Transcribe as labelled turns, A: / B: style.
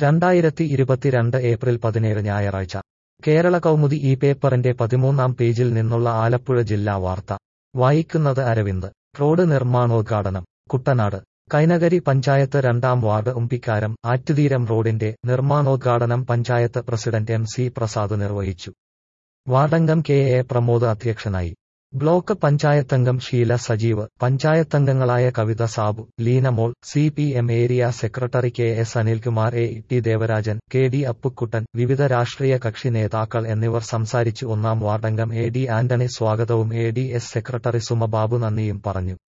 A: രണ്ടായിരത്തി ഇരുപത്തിരണ്ട് ഏപ്രിൽ പതിനേഴ് ഞായറാഴ്ച കേരള കൗമുദി ഈ പേപ്പറിന്റെ പതിമൂന്നാം പേജിൽ നിന്നുള്ള ആലപ്പുഴ ജില്ലാ വാർത്ത വായിക്കുന്നത് അരവിന്ദ് റോഡ് നിർമ്മാണോദ്ഘാടനം കുട്ടനാട് കൈനകരി പഞ്ചായത്ത് രണ്ടാം വാർഡ് ഉമ്പിക്കാരം ആറ്റുതീരം റോഡിന്റെ നിർമ്മാണോദ്ഘാടനം panchayat president M C Prasad നിർവഹിച്ചു വാർഡംഗം കെ എ പ്രമോദ് അധ്യക്ഷനായി ബ്ലോക്ക് പഞ്ചായത്തംഗം ഷീല സജീവ് പഞ്ചായത്തംഗങ്ങളായ Kavitha Sabu Leenamol C P M area secretary K S Anilkumar A T Devarajan K D Appukuttan വിവിധ രാഷ്ട്രീയ കക്ഷി നേതാക്കൾ എന്നിവർ സംസാരിച്ചു ഒന്നാം വാർഡംഗം എ ഡി ആന്റണി സ്വാഗതവും A D S secretary Sumababu നന്ദിയും പറഞ്ഞു